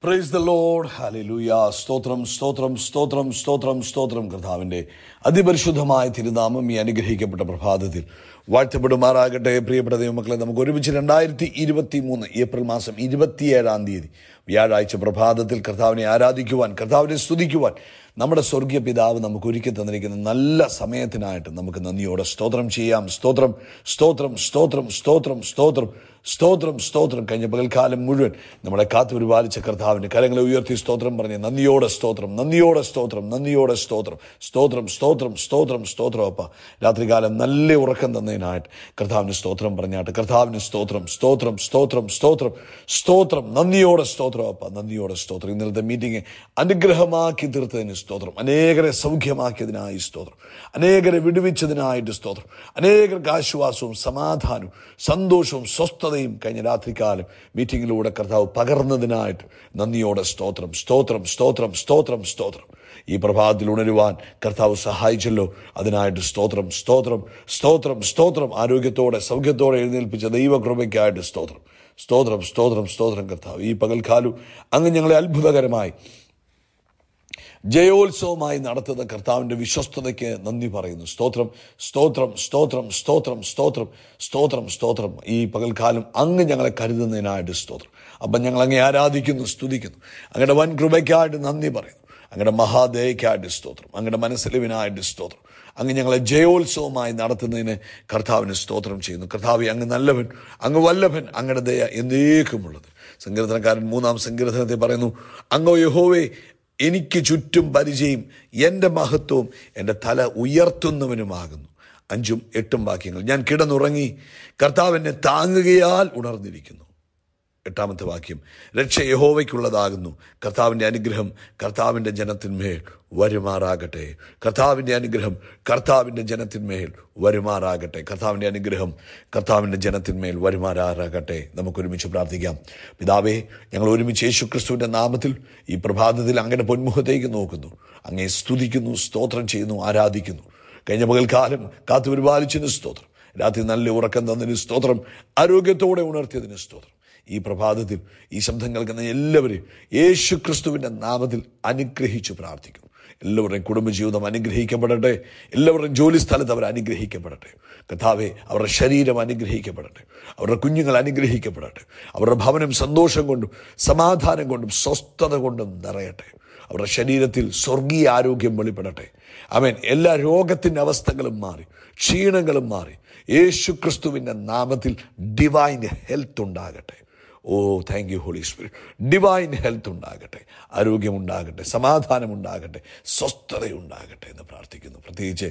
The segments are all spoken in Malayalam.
പ്രൈസ് ദ ലോഡ് ഹല്ലേലൂയ സ്തോത്രം സ്തോത്രം സ്തോത്രം സ്തോത്രം സ്തോത്രം കർത്താവിന്റെ അതിപരിശുദ്ധമായ തിരുനാമം ഈ അനുഗ്രഹിക്കപ്പെട്ട പ്രഭാതത്തിൽ വാഴ്ത്തപ്പെടുമാറാകട്ടെ പ്രിയപ്പെട്ട ദൈവമക്കളെ നമുക്ക് ഒരുമിച്ച് രണ്ടായിരത്തി ഇരുപത്തി മൂന്ന് ഏപ്രിൽ മാസം ഇരുപത്തിയേഴാം തീയതി വ്യാഴാഴ്ച പ്രഭാതത്തിൽ കർത്താവിനെ ആരാധിക്കുവാൻ കർത്താവിനെ സ്തുതിക്കുവാൻ നമ്മുടെ സ്വർഗീയ പിതാവ് നമുക്ക് ഒരുക്കി തന്നിരിക്കുന്ന നല്ല സമയത്തിനായിട്ട് നമുക്ക് നന്ദിയോടെ സ്തോത്രം ചെയ്യാം സ്തോത്രം സ്തോത്രം സ്തോത്രം സ്തോത്രം സ്തോത്രം സ്തോത്രം സ്തോത്രം കഴിഞ്ഞ പകൽക്കാലം മുഴുവൻ നമ്മളെ കാത്തു പരിപാലിച്ച കർത്താവിന് കരങ്ങളെ ഉയർത്തി സ്തോത്രം പറഞ്ഞ് നന്ദിയോടെ സ്തോത്രം നന്ദിയോടെ സ്തോത്രം നന്ദിയോടെ സ്തോത്രം സ്തോത്രം സ്തോത്രം സ്തോത്രം സ്തോത്രം അപ്പ രാത്രികാലം നല്ല ഉറക്കം തന്നതിനായിട്ട് കർത്താവിന് സ്തോത്രം പറഞ്ഞാട്ട് കർത്താവിന് സ്തോത്രം സ്തോത്രം സ്തോത്രം സ്തോത്രം സ്തോത്രം നന്ദിയോടെ സ്തോത്രം അപ്പ നന്ദിയോടെ സ്തോത്രം ഇന്നലത്തെ മീറ്റിംഗ് അനുഗ്രഹമാക്കി തീർത്തതിന് സ്തോത്രം അനേകരെ സൗഖ്യമാക്കിയതിനായി സ്തോത്രം അനേകരെ വിടുവിച്ചതിനായിട്ട് സ്തോത്രം അനേകർക്ക് ആശ്വാസവും സമാധാനവും സന്തോഷവും സ്വസ്ഥതയും കഴിഞ്ഞ രാത്രികാലം മീറ്റിങ്ങിലൂടെ കർത്താവ് പകർന്നതിനായിട്ട് നന്ദിയോടെ സ്തോത്രം സ്തോത്രം സ്തോത്രം സ്തോത്രം സ്തോത്രം ഈ പ്രഭാതത്തിൽ ഉണരുവാൻ കർത്താവ് സഹായിച്ചല്ലോ അതിനായിട്ട് സ്തോത്രം സ്തോത്രം സ്തോത്രം സ്തോത്രം ആരോഗ്യത്തോടെ സൗഖ്യത്തോടെ എഴുന്നേൽപ്പിച്ച ദൈവകൃപയ്ക്കായിട്ട് സ്തോത്രം സ്തോത്രം സ്തോത്രം സ്തോത്രം കർത്താവ് ഈ പകൽക്കാലം അങ്ങ് ഞങ്ങളെ അത്ഭുതകരമായി ജയോത്സവമായി നടത്തുന്ന കർത്താവിന്റെ വിശ്വസ്തതയ്ക്ക് നന്ദി പറയുന്നു സ്തോത്രം സ്തോത്രം സ്തോത്രം സ്തോത്രം സ്തോത്രം സ്തോത്രം സ്തോത്രം ഈ പകൽക്കാലം അങ്ങ് ഞങ്ങളെ കരുതുന്നതിനായിട്ട് സ്തോത്രം അപ്പം ഞങ്ങൾ അങ്ങേ ആരാധിക്കുന്നു സ്തുതിക്കുന്നു അങ്ങയുടെ വൻ കൃപയ്ക്കായിട്ട് നന്ദി പറയുന്നു അങ്ങയുടെ മഹാദയക്കായിട്ട് സ്തോത്രം അങ്ങയുടെ മനസ്സലിവിനായിട്ട് സ്തോത്രം അങ്ങ് ഞങ്ങളെ ജയോത്സവമായി നടത്തുന്നതിന് കർത്താവിന് സ്തോത്രം ചെയ്യുന്നു കർത്താവ് അങ്ങ് നല്ലവൻ അങ്ങ് വല്ലഭൻ അങ്ങയുടെ ദയ എന്നേക്കുമുള്ളത് സങ്കീർത്തനക്കാരൻ മൂന്നാം സങ്കീർത്തനത്തെ പറയുന്നു അങ്ങോ യഹോവേ എനിക്ക് ചുറ്റും പരിചയം എൻ്റെ മഹത്വവും എൻ്റെ തല ഉയർത്തുന്നവനുമാകുന്നു അഞ്ചും എട്ടും വാക്യങ്ങൾ ഞാൻ കിടന്നുറങ്ങി കർത്താവ് എന്നെ താങ്ങുകയാൽ ഉണർന്നിരിക്കുന്നു എട്ടാമത്തെ വാക്യം രക്ഷ യഹോവയ്ക്കുള്ളതാകുന്നു കർത്താവിൻ്റെ അനുഗ്രഹം കർത്താവിൻ്റെ ജനത്തിന്മേൽ വരുമാറാകട്ടെ കർത്താവിൻ്റെ അനുഗ്രഹം കർത്താവിൻ്റെ ജനത്തിന്മേൽ വരുമാറാകട്ടെ കർത്താവിൻ്റെ അനുഗ്രഹം കർത്താവിൻ്റെ ജനത്തിന്മേൽ വരുമാറാകട്ടെ നമുക്ക് ഒരുമിച്ച് പ്രാർത്ഥിക്കാം പിതാവേ ഞങ്ങൾ ഒരുമിച്ച് യേശു ക്രിസ്തുവിൻ്റെ നാമത്തിൽ ഈ പ്രഭാതത്തിൽ അങ്ങയുടെ പൊന്മുഖത്തേക്ക് നോക്കുന്നു അങ്ങേ സ്തുതിക്കുന്നു സ്തോത്രം ചെയ്യുന്നു ആരാധിക്കുന്നു കഴിഞ്ഞ പകൽക്കാലം കാത്തു പരിപാലിച്ചതിന് സ്തോത്രം രാത്രി നല്ല ഉറക്കം തന്നതിന് സ്തോത്രം ആരോഗ്യത്തോടെ ഉണർത്തിയതിന് സ്തോത്രം ഈ പ്രഭാതത്തിൽ ഈ ശബ്ദം കേൾക്കുന്ന എല്ലാവരെയും യേശു ക്രിസ്തുവിൻ്റെ നാമത്തിൽ അനുഗ്രഹിച്ചു പ്രാർത്ഥിക്കുന്നു എല്ലാവരുടെയും കുടുംബജീവിതം അനുഗ്രഹിക്കപ്പെടട്ടെ എല്ലാവരുടെയും ജോലി സ്ഥലത്ത് അവർ അനുഗ്രഹിക്കപ്പെടട്ടെ കഥാവെ അവരുടെ ശരീരം അനുഗ്രഹിക്കപ്പെടട്ടെ അവരുടെ കുഞ്ഞുങ്ങൾ അനുഗ്രഹിക്കപ്പെടട്ടെ അവരുടെ ഭവനം സന്തോഷം കൊണ്ടും സമാധാനം കൊണ്ടും സ്വസ്ഥത കൊണ്ടും നിറയട്ടെ അവരുടെ ശരീരത്തിൽ സ്വർഗീയ ആരോഗ്യം വെളിപ്പെടട്ടെ അവൻ എല്ലാ രോഗത്തിൻ്റെ അവസ്ഥകളും മാറി ക്ഷീണങ്ങളും മാറി യേശു ക്രിസ്തുവിൻ്റെ നാമത്തിൽ ഡിവൈൻ ഹെൽത്ത് ഉണ്ടാകട്ടെ oh thank you Holy Spirit divine health ഉണ്ടാകട്ടെ ആരോഗ്യമുണ്ടാകട്ടെ സമാധാനമുണ്ടാകട്ടെ സ്വസ്ഥതയുണ്ടാകട്ടെ എന്ന് പ്രാർത്ഥിക്കുന്നു പ്രത്യേകിച്ച്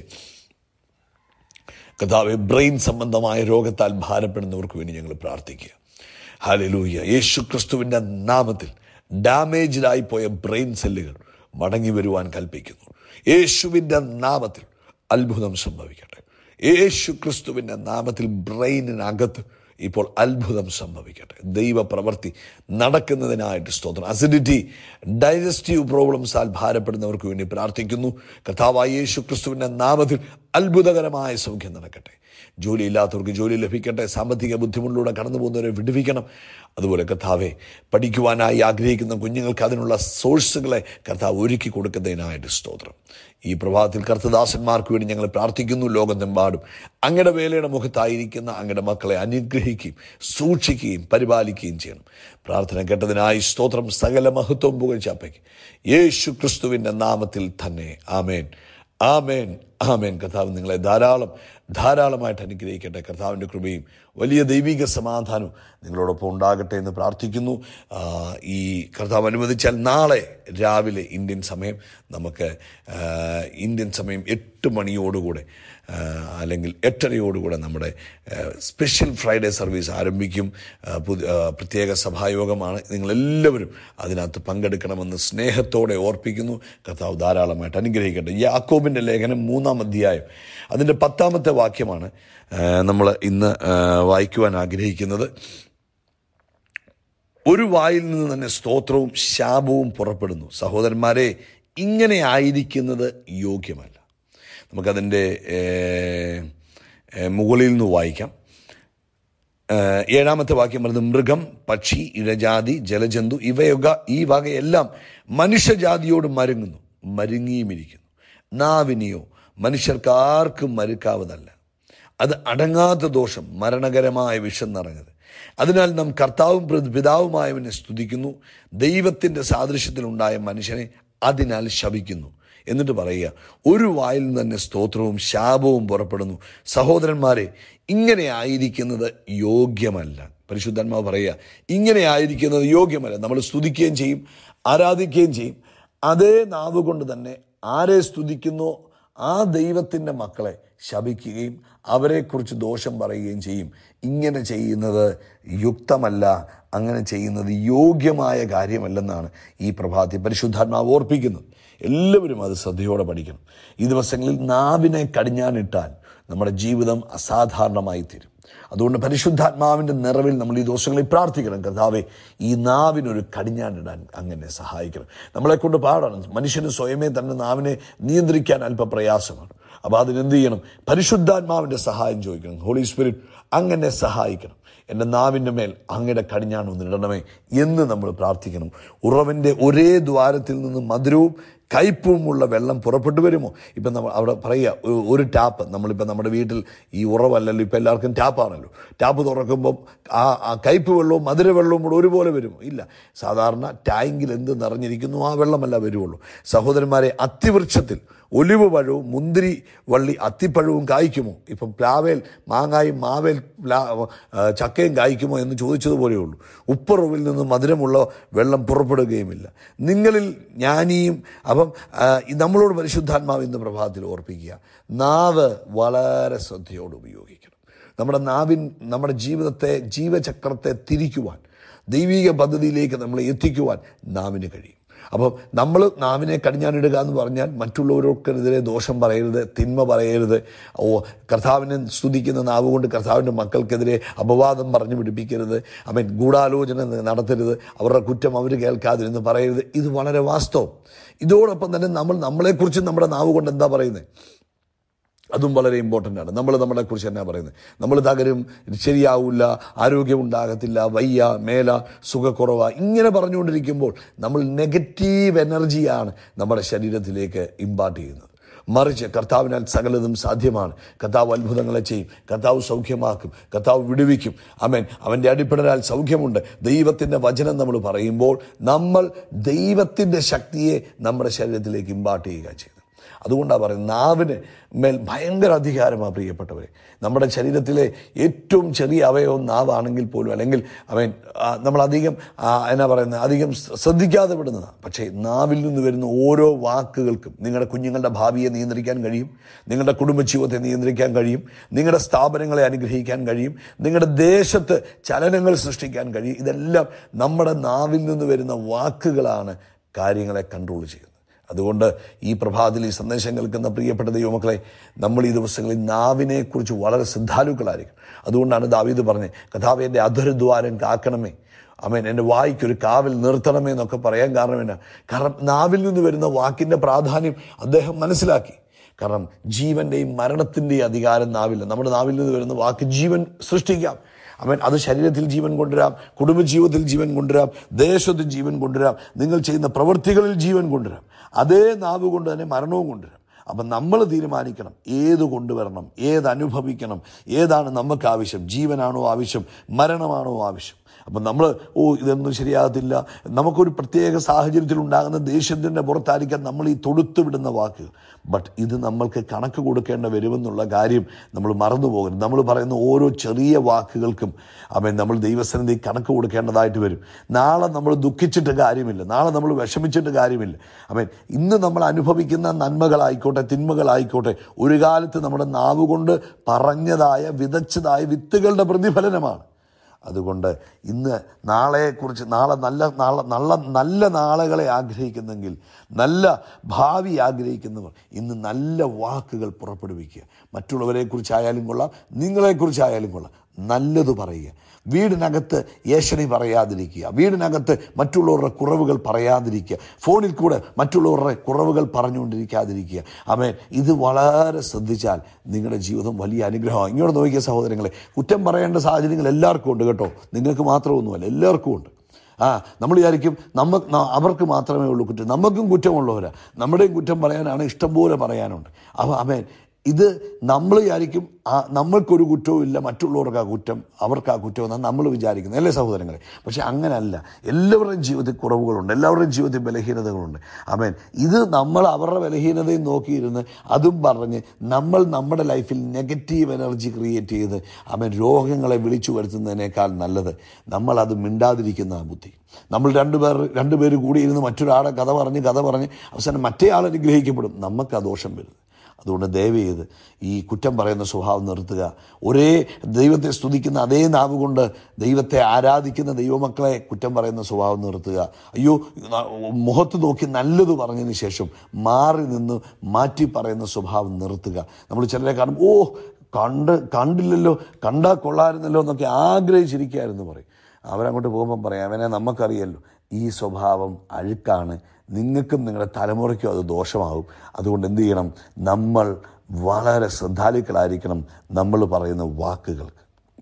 കഥാവെ ബ്രെയിൻ സംബന്ധമായ രോഗത്താൽ ഭാരപ്പെടുന്നവർക്ക് വേണ്ടി ഞങ്ങൾ പ്രാർത്ഥിക്കുക ഹാലലൂയ യേശു ക്രിസ്തുവിൻ്റെ നാമത്തിൽ ഡാമേജിലായി പോയ ബ്രെയിൻ സെല്ലുകൾ മടങ്ങി വരുവാൻ കൽപ്പിക്കുന്നു യേശുവിൻ്റെ നാമത്തിൽ അത്ഭുതം സംഭവിക്കട്ടെ യേശു ക്രിസ്തുവിൻ്റെ നാമത്തിൽ ബ്രെയിനിനകത്ത് ഇപ്പോൾ അത്ഭുതം സംഭവിക്കട്ടെ ദൈവ പ്രവൃത്തി നടക്കുന്നതിനായിട്ട് സ്തോത്രം അസിഡിറ്റി ഡൈജസ്റ്റീവ് പ്രോബ്ലംസാൽ ഭാരപ്പെടുന്നവർക്ക് വേണ്ടി പ്രാർത്ഥിക്കുന്നു കഥാവായ യേശു ക്രിസ്തുവിൻ്റെ നാമത്തിൽ അത്ഭുതകരമായ സൗഖ്യം നടക്കട്ടെ ജോലിയില്ലാത്തവർക്ക് ജോലി ലഭിക്കട്ടെ സാമ്പത്തിക ബുദ്ധിമുട്ടിലൂടെ കടന്നു പോകുന്നവരെ വിടുവിക്കണം അതുപോലെ കർത്താവെ പഠിക്കുവാനായി ആഗ്രഹിക്കുന്ന കുഞ്ഞുങ്ങൾക്ക് അതിനുള്ള സോഴ്സുകളെ കർത്താവ് ഒരുക്കി കൊടുക്കുന്നതിനായിട്ട് സ്തോത്രം ഈ പ്രഭാതത്തിൽ കർത്തദാസന്മാർക്ക് വേണ്ടി ഞങ്ങൾ പ്രാർത്ഥിക്കുന്നു ലോകത്തെമ്പാടും അങ്ങയുടെ വേലയുടെ മുഖത്തായിരിക്കുന്ന അങ്ങയുടെ മക്കളെ അനുഗ്രഹിക്കുകയും സൂക്ഷിക്കുകയും പരിപാലിക്കുകയും ചെയ്യണം പ്രാർത്ഥന കേട്ടതിനായി സ്തോത്രം സകല മഹത്വം പുകഴ്ചാപ്പയ്ക്ക് യേശു ക്രിസ്തുവിൻ്റെ നാമത്തിൽ തന്നെ ആമേൻ ആമേൻ ആമേൻ കർത്താവ് നിങ്ങളെ ധാരാളം ധാരാളമായിട്ട് അനുഗ്രഹിക്കട്ടെ കർത്താവിൻ്റെ കൃപയും വലിയ ദൈവിക സമാധാനവും നിങ്ങളോടൊപ്പം ഉണ്ടാകട്ടെ എന്ന് പ്രാർത്ഥിക്കുന്നു ആ, ഈ കർത്താവ് അനുവദിച്ചാൽ നാളെ രാവിലെ ഇന്ത്യൻ സമയം നമുക്ക് ആ, ഇന്ത്യൻ സമയം എട്ട് മണിയോടുകൂടെ ആ, അല്ലെങ്കിൽ എട്ടരയോടുകൂടെ നമ്മുടെ ആ, സ്പെഷ്യൽ ഫ്രൈഡേ സർവീസ് ആരംഭിക്കും ആ, പുതി- ആ, പ്രത്യേക സഭായോഗമാണ് നിങ്ങളെല്ലാവരും അതിനകത്ത് പങ്കെടുക്കണമെന്ന് സ്നേഹത്തോടെ ഓർപ്പിക്കുന്നു കർത്താവ് ധാരാളമായിട്ട് അനുഗ്രഹിക്കട്ടെ യാക്കോബിൻ്റെ ലേഖനം മൂന്നാം അധ്യായം അതിൻ്റെ പത്താമത്തെ വാക്യമാണ് നമ്മൾ ഇന്ന് ആ, വായിക്കുവാൻ ആഗ്രഹിക്കുന്നത് ഒരു വായിൽ നിന്ന് തന്നെ സ്തോത്രവും ശാപവും പുറപ്പെടുന്നു സഹോദരന്മാരെ ഇങ്ങനെ ആയിരിക്കുന്നത് യോഗ്യമല്ല നമുക്കതിൻ്റെ ഏ, ഏ, മുകളിൽ നിന്ന് വായിക്കാം ഏഹ് ഏഴാമത്തെ വാക്യം പറയുന്നത് മൃഗം പക്ഷി ഇഴജാതി ജലജന്തു ഇവയൊക്കെ ഈ വകയെല്ലാം മനുഷ്യജാതിയോട് മരുങ്ങുന്നു മരുങ്ങിയുമിരിക്കുന്നു നാവിനെയോ മനുഷ്യർക്കാർക്കും മരുക്കാവതല്ല അത് അടങ്ങാത്ത ദോഷം മരണകരമായ വിഷം നിറഞ്ഞത് അതിനാൽ നാം കർത്താവും പ്ര- പിതാവുമായവനെ സ്തുതിക്കുന്നു ദൈവത്തിൻ്റെ സാദൃശ്യത്തിലുണ്ടായ മനുഷ്യനെ അതിനാൽ ശപിക്കുന്നു എന്നിട്ട് പറയുക ഒരു വായിൽ നിന്ന് തന്നെ സ്തോത്രവും ശാപവും പുറപ്പെടുന്നു സഹോദരന്മാരെ ഇങ്ങനെ ആയിരിക്കുന്നത് യോഗ്യമല്ല പരിശുദ്ധന്മാർ പറയുക ഇങ്ങനെ ആയിരിക്കുന്നത് യോഗ്യമല്ല നമ്മൾ സ്തുതിക്കുകയും ചെയ്യും ആരാധിക്കുകയും ചെയ്യും അതേ നാവ് കൊണ്ട് തന്നെ ആരെ സ്തുതിക്കുന്നോ ആ ദൈവത്തിൻ്റെ മക്കളെ ശപിക്കുകയും അവരെക്കുറിച്ച് ദോഷം പറയുകയും ചെയ്യും ഇങ്ങനെ ചെയ്യുന്നത് യുക്തമല്ല അങ്ങനെ ചെയ്യുന്നത് യോഗ്യമായ കാര്യമല്ലെന്നാണ് ഈ പ്രഭാതി പരിശുദ്ധാത്മാവ് ഓർപ്പിക്കുന്നത് എല്ലാവരും അത് ശ്രദ്ധയോടെ പഠിക്കണം ഈ ദിവസങ്ങളിൽ നാവിനെ കടിഞ്ഞാനിട്ടാൽ നമ്മുടെ ജീവിതം അസാധാരണമായി തീരും അതുകൊണ്ട് പരിശുദ്ധാത്മാവിൻ്റെ നിറവിൽ നമ്മൾ ഈ ദിവസങ്ങളിൽ പ്രാർത്ഥിക്കണം കർത്താവെ ഈ നാവിനൊരു കടിഞ്ഞാനിടാൻ അങ്ങനെ സഹായിക്കണം നമ്മളെ കൊണ്ട് പാടണം മനുഷ്യന് സ്വയമേ തന്നെ നാവിനെ നിയന്ത്രിക്കാൻ അല്പ പ്രയാസമാണ് അപ്പോൾ അതിനെന്ത് ചെയ്യണം പരിശുദ്ധാത്മാവിൻ്റെ സഹായം ചോദിക്കണം ഹോളി സ്പിരിറ്റ് അങ്ങനെ സഹായിക്കണം എൻ്റെ നാവിൻ്റെ മേൽ അങ്ങയുടെ കടിഞ്ഞാണൊന്നിടണമേ എന്ന് നമ്മൾ പ്രാർത്ഥിക്കണം ഉറവിൻ്റെ ഒരേ ദ്വാരത്തിൽ നിന്ന് മധുരവും കയ്പുമുള്ള വെള്ളം പുറപ്പെട്ടു വരുമോ ഇപ്പം നമ്മൾ അവിടെ പറയുക ഒ- ഒരു ടാപ്പ് നമ്മളിപ്പോൾ നമ്മുടെ വീട്ടിൽ ഈ ഉറവല്ലല്ലോ ഇപ്പം എല്ലാവർക്കും ടാപ്പാണല്ലോ ടാപ്പ് തുറക്കുമ്പം ആ ആ കയ്പ് വെള്ളവും മധുര വെള്ളവും കൂടെ ഒരുപോലെ വരുമോ ഇല്ല സാധാരണ ടാങ്കിൽ എന്ത് നിറഞ്ഞിരിക്കുന്നു ആ വെള്ളമല്ല വരുള്ളൂ സഹോദരന്മാരെ അത്തിവൃക്ഷത്തിൽ ഒലിവ് പഴവും മുന്തിരി വള്ളി അത്തിപ്പഴവും കായ്ക്കുമോ ഇപ്പം പ്ലാവേൽ മാങ്ങായും മാവേൽ പ്ലാ ആ, ചക്കയും കായ്ക്കുമോ എന്ന് ചോദിച്ചതുപോലെയേ ഉള്ളൂ ഉപ്പുറവിൽ നിന്ന് മധുരമുള്ള വെള്ളം പുറപ്പെടുകയുമില്ല നിങ്ങളിൽ ജ്ഞാനിയും അപ്പം ആ, ഈ നമ്മളോട് പരിശുദ്ധാത്മാവ് ഇന്ന് പ്രഭാതത്തിൽ ഓർപ്പിക്കുക നാവ് വളരെ ശ്രദ്ധയോട് ഉപയോഗിക്കണം നമ്മുടെ നാവിൻ നമ്മുടെ ജീവിതത്തെ ജീവചക്രത്തെ തിരിക്കുവാൻ ദൈവിക പദ്ധതിയിലേക്ക് നമ്മളെ എത്തിക്കുവാൻ നാവിന് കഴിയും അപ്പം നമ്മൾ നാവിനെ കടിഞ്ഞാനിടുക എന്ന് പറഞ്ഞാൽ മറ്റുള്ളവർക്കെതിരെ ദോഷം പറയരുത് തിന്മ പറയരുത് ഓ കർത്താവിനെ സ്തുതിക്കുന്ന നാവ് കൊണ്ട് കർത്താവിൻ്റെ മക്കൾക്കെതിരെ അപവാദം പറഞ്ഞു പിടിപ്പിക്കരുത് അവൻ ഗൂഢാലോചന നടത്തരുത് അവരുടെ കുറ്റം അവർ കേൾക്കാതിരുന്ന് പറയരുത് ഇത് വളരെ വാസ്തവം ഇതോടൊപ്പം തന്നെ നമ്മൾ നമ്മളെക്കുറിച്ച് നമ്മുടെ നാവ് കൊണ്ട് എന്താ പറയുന്നത് അതും വളരെ ഇമ്പോർട്ടൻ്റ് ആണ് നമ്മൾ നമ്മളെ കുറിച്ച് എന്നാ പറയുന്നത് നമ്മൾ തകരും ശരിയാവില്ല ആരോഗ്യം ഉണ്ടാകത്തില്ല വയ്യ മേല സുഖക്കുറവ ഇങ്ങനെ പറഞ്ഞുകൊണ്ടിരിക്കുമ്പോൾ നമ്മൾ നെഗറ്റീവ് എനർജിയാണ് നമ്മുടെ ശരീരത്തിലേക്ക് ഇമ്പാർട്ട് ചെയ്യുന്നത് മറിച്ച് കർത്താവിനാൽ സകലതും സാധ്യമാണ് കർത്താവ് അത്ഭുതങ്ങളെ ചെയ്യും കർത്താവ് സൗഖ്യമാക്കും കർത്താവ് വിടുവിക്കും അമേൻ അവൻ്റെ അടിപ്പെടലാൽ സൗഖ്യമുണ്ട് ദൈവത്തിൻ്റെ വചനം നമ്മൾ പറയുമ്പോൾ നമ്മൾ ദൈവത്തിൻ്റെ ശക്തിയെ നമ്മുടെ ശരീരത്തിലേക്ക് ഇമ്പാർട്ട് ചെയ്യുക ചെയ്യുന്നത് അതുകൊണ്ടാണ് പറയുന്നത് നാവിന് മേൽ ഭയങ്കര അധികാരമാണ് പ്രിയപ്പെട്ടവരെ നമ്മുടെ ശരീരത്തിലെ ഏറ്റവും ചെറിയ അവയവം നാവാണെങ്കിൽ പോലും അല്ലെങ്കിൽ അവൻ ആ, നമ്മളധികം ആ, എന്നാ പറയുന്നത് അധികം ശ്ര- ശ്രദ്ധിക്കാതെ വിടുന്നതാണ് പക്ഷേ നാവിൽ നിന്ന് വരുന്ന ഓരോ വാക്കുകൾക്കും നിങ്ങളുടെ കുഞ്ഞുങ്ങളുടെ ഭാവിയെ നിയന്ത്രിക്കാൻ കഴിയും നിങ്ങളുടെ കുടുംബജീവിതത്തെ നിയന്ത്രിക്കാൻ കഴിയും നിങ്ങളുടെ സ്ഥാപനങ്ങളെ അനുഗ്രഹിക്കാൻ കഴിയും നിങ്ങളുടെ ദേശത്ത് ചലനങ്ങൾ സൃഷ്ടിക്കാൻ കഴിയും ഇതെല്ലാം നമ്മുടെ നാവിൽ നിന്ന് വരുന്ന വാക്കുകളാണ് കാര്യങ്ങളെ കൺട്രോൾ ചെയ്യുന്നത് അതുകൊണ്ട് ഈ പ്രഭാതത്തിൽ ഈ സന്ദേശം കേൾക്കുന്ന പ്രിയപ്പെട്ട ദൈവമക്കളെ നമ്മൾ ഈ ദിവസങ്ങളിൽ നാവിനെ കുറിച്ച് വളരെ ശ്രദ്ധാലുക്കളായിരിക്കും അതുകൊണ്ടാണ് ദാവീദ് പറഞ്ഞത് കഥാവ് എൻ്റെ അധരദ്വാരം കാക്കണമേ അമേൻ എൻ്റെ വായിക്കൊരു കാവൽ നിർത്തണമേ എന്നൊക്കെ പറയാൻ കാരണം എന്നാ കാരണം നാവിൽ നിന്ന് വരുന്ന വാക്കിൻ്റെ പ്രാധാന്യം അദ്ദേഹം മനസ്സിലാക്കി കാരണം ജീവന്റെയും മരണത്തിൻ്റെയും അധികാരം നാവില്ല നമ്മുടെ നാവിൽ നിന്ന് വരുന്ന വാക്ക് ജീവൻ സൃഷ്ടിക്കാം അവൻ അത് ശരീരത്തിൽ ജീവൻ കൊണ്ടുവരാം കുടുംബജീവിതത്തിൽ ജീവൻ കൊണ്ടുവരാം ദേശത്ത് ജീവൻ കൊണ്ടുവരാം നിങ്ങൾ ചെയ്യുന്ന പ്രവൃത്തികളിൽ ജീവൻ കൊണ്ടുവരാം അതേ നാവ് കൊണ്ട് തന്നെ മരണവും കൊണ്ടുവരാം അപ്പം നമ്മൾ തീരുമാനിക്കണം ഏത് കൊണ്ടുവരണം ഏത് അനുഭവിക്കണം ഏതാണ് നമുക്ക് ആവശ്യം ജീവനാണോ ആവശ്യം മരണമാണോ ആവശ്യം അപ്പം നമ്മൾ ഓ ഇതൊന്നും ശരിയാകത്തില്ല നമുക്കൊരു പ്രത്യേക സാഹചര്യത്തിൽ ഉണ്ടാകുന്ന ദേഷ്യത്തിൻ്റെ പുറത്തായിരിക്കാം നമ്മൾ ഈ തൊടുത്തു വിടുന്ന വാക്കുകൾ ബട്ട് ഇത് നമ്മൾക്ക് കണക്ക് കൊടുക്കേണ്ട വരുമെന്നുള്ള കാര്യം നമ്മൾ മറന്നു പോകരുത് നമ്മൾ പറയുന്ന ഓരോ ചെറിയ വാക്കുകൾക്കും അവൻ നമ്മൾ ദൈവസന്നിധി കണക്ക് കൊടുക്കേണ്ടതായിട്ട് വരും നാളെ നമ്മൾ ദുഃഖിച്ചിട്ട് കാര്യമില്ല നാളെ നമ്മൾ വിഷമിച്ചിട്ട് കാര്യമില്ല അവൻ ഇന്ന് നമ്മൾ അനുഭവിക്കുന്ന നന്മകളായിക്കോട്ടെ തിന്മകളായിക്കോട്ടെ ഒരു കാലത്ത് നമ്മുടെ നാവ് കൊണ്ട് പറഞ്ഞതായ വിതച്ചതായ വിത്തുകളുടെ പ്രതിഫലനമാണ് അതുകൊണ്ട് ഇന്ന് നാളെക്കുറിച്ച് നാളെ നല്ല നാളെ നല്ല നല്ല നാളുകളെ ആഗ്രഹിക്കുന്നെങ്കിൽ നല്ല ഭാവി ആഗ്രഹിക്കുന്നവർ ഇന്ന് നല്ല വാക്കുകൾ പുറപ്പെടുവിക്കുക മറ്റുള്ളവരെക്കുറിച്ചായാലും കൊള്ളാം നിങ്ങളെക്കുറിച്ചായാലും കൊള്ളാം നല്ലത് പറയുക വീടിനകത്ത് ഏഷണി പറയാതിരിക്കുക വീടിനകത്ത് മറ്റുള്ളവരുടെ കുറവുകൾ പറയാതിരിക്കുക ഫോണിൽ കൂടെ മറ്റുള്ളവരുടെ കുറവുകൾ പറഞ്ഞുകൊണ്ടിരിക്കാതിരിക്കുക അമേൻ ഇത് വളരെ ശ്രദ്ധിച്ചാൽ നിങ്ങളുടെ ജീവിതം വലിയ അനുഗ്രഹമാണ് ഇങ്ങോട്ട് നോക്കിയ സഹോദരങ്ങളെ കുറ്റം പറയേണ്ട സാഹചര്യങ്ങൾ എല്ലാവർക്കും ഉണ്ട് കേട്ടോ നിങ്ങൾക്ക് മാത്രമൊന്നുമല്ല എല്ലാവർക്കും ഉണ്ട് ആ നമ്മൾ വിചാരിക്കും നമ്മ ന- അവർക്ക് മാത്രമേ ഉള്ളൂ കുറ്റം നമുക്കും കുറ്റമുള്ളവരാ നമ്മുടെയും കുറ്റം പറയാനാണ് ഇഷ്ടംപോലെ പറയാനുണ്ട് അപ്പോൾ അമേൻ ഇത് നമ്മൾ വിചാരിക്കും ആ നമ്മൾക്കൊരു കുറ്റവും ഇല്ല മറ്റുള്ളവർക്ക് ആ കുറ്റം അവർക്ക് ആ കുറ്റം എന്നാണ് നമ്മൾ വിചാരിക്കുന്നത് അല്ലേ സഹോദരങ്ങളെ പക്ഷെ അങ്ങനല്ല എല്ലാവരുടെയും ജീവിതത്തിൽ കുറവുകളുണ്ട് എല്ലാവരുടെയും ജീവിതത്തിൽ ബലഹീനതകളുണ്ട് അമേൻ ഇത് നമ്മൾ അവരുടെ ബലഹീനതയും നോക്കിയിരുന്ന് അതും പറഞ്ഞ് നമ്മൾ നമ്മുടെ ലൈഫിൽ നെഗറ്റീവ് എനർജി ക്രിയേറ്റ് ചെയ്ത് അവൻ രോഗങ്ങളെ വിളിച്ചു വരുത്തുന്നതിനേക്കാൾ നല്ലത് നമ്മൾ അത് മിണ്ടാതിരിക്കുന്ന ബുദ്ധി നമ്മൾ രണ്ടുപേർ രണ്ടുപേര് കൂടി ഇരുന്ന് മറ്റൊരാളെ കഥ പറഞ്ഞ് കഥ പറഞ്ഞ് അവസാനം മറ്റേ ആൾ അനുഗ്രഹിക്കപ്പെടും നമുക്ക് ആ ദോഷം വരുന്നത് അതുകൊണ്ട് ദയവ് ചെയ്ത് ഈ കുറ്റം പറയുന്ന സ്വഭാവം നിർത്തുക ഒരേ ദൈവത്തെ സ്തുതിക്കുന്ന അതേ നാവ് കൊണ്ട് ദൈവത്തെ ആരാധിക്കുന്ന ദൈവമക്കളെ കുറ്റം പറയുന്ന സ്വഭാവം നിർത്തുക അയ്യോ മുഖത്ത് നോക്കി നല്ലത് പറഞ്ഞതിന് ശേഷം മാറി നിന്ന് മാറ്റി പറയുന്ന സ്വഭാവം നിർത്തുക നമ്മൾ ചിലരെ കാണും ഓ കണ്ട് കണ്ടില്ലല്ലോ കണ്ടാൽ കൊള്ളായിരുന്നല്ലോ എന്നൊക്കെ ആഗ്രഹിച്ചിരിക്കുകയായിരുന്നു പറയും അവരങ്ങോട്ട് പോകുമ്പം പറയാം അവനെ നമുക്കറിയല്ലോ ഈ സ്വഭാവം അഴുക്കാണ് നിങ്ങൾക്കും നിങ്ങളുടെ തലമുറയ്ക്കും അത് ദോഷമാവും അതുകൊണ്ട് എന്ത് ചെയ്യണം നമ്മൾ വളരെ ശ്രദ്ധാലുക്കളായിരിക്കണം നമ്മൾ പറയുന്ന വാക്കുകൾക്ക്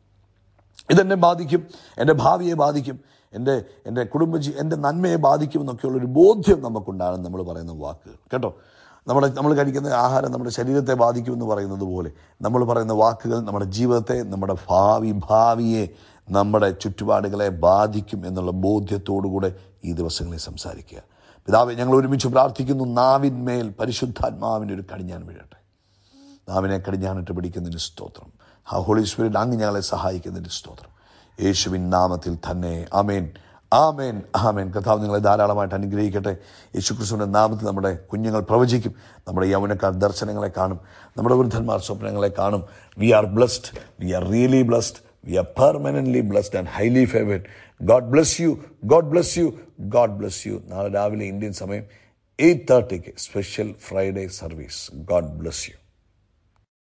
ഇതെന്നെ ബാധിക്കും എൻ്റെ ഭാവിയെ ബാധിക്കും എൻ്റെ എൻ്റെ കുടുംബജീ എൻ്റെ നന്മയെ ബാധിക്കും എന്നൊക്കെയുള്ളൊരു ബോധ്യം നമുക്കുണ്ടാകും നമ്മൾ പറയുന്ന വാക്കുകൾ കേട്ടോ നമ്മുടെ നമ്മൾ കഴിക്കുന്ന ആഹാരം നമ്മുടെ ശരീരത്തെ ബാധിക്കുമെന്ന് പറയുന്നത് പോലെ നമ്മൾ പറയുന്ന വാക്കുകൾ നമ്മുടെ ജീവിതത്തെ നമ്മുടെ ഭാവി ഭാവിയെ നമ്മുടെ ചുറ്റുപാടുകളെ ബാധിക്കും എന്നുള്ള ബോധ്യത്തോടുകൂടെ ഈ ദിവസങ്ങളിൽ സംസാരിക്കുക പിതാവെ ഞങ്ങൾ ഒരുമിച്ച് പ്രാർത്ഥിക്കുന്നു നാവിന്മേൽ പരിശുദ്ധാത്മാവിൻ്റെ ഒരു കടിഞ്ഞാൻ വീഴട്ടെ നാവിനെ കടിഞ്ഞാനിട്ട് പിടിക്കുന്നതിന് സ്തോത്രം ആ ഹോളി സ്പിരിറ്റ് അങ്ങ് ഞങ്ങളെ സഹായിക്കുന്നതിന് സ്തോത്രം യേശുവിൻ നാമത്തിൽ തന്നെ ആമേൻ ആമേൻ ആമേൻ കഥാവ് നിങ്ങളെ ധാരാളമായിട്ട് അനുഗ്രഹിക്കട്ടെ യേശു ക്രിസ്തുവിൻ്റെ നാമത്തിൽ നമ്മുടെ കുഞ്ഞുങ്ങൾ പ്രവചിക്കും നമ്മുടെ യൗവനക്കാർ ദർശനങ്ങളെ കാണും നമ്മുടെ വൃദ്ധന്മാർ സ്വപ്നങ്ങളെ കാണും we are blessed we are really blessed we are permanently blessed and highly favoured God bless you God bless you God bless you നാളെ രാവിലെ ഇന്ത്യൻ സമയം എയ്റ്റ് തേർട്ടിക്ക് special Friday service God bless U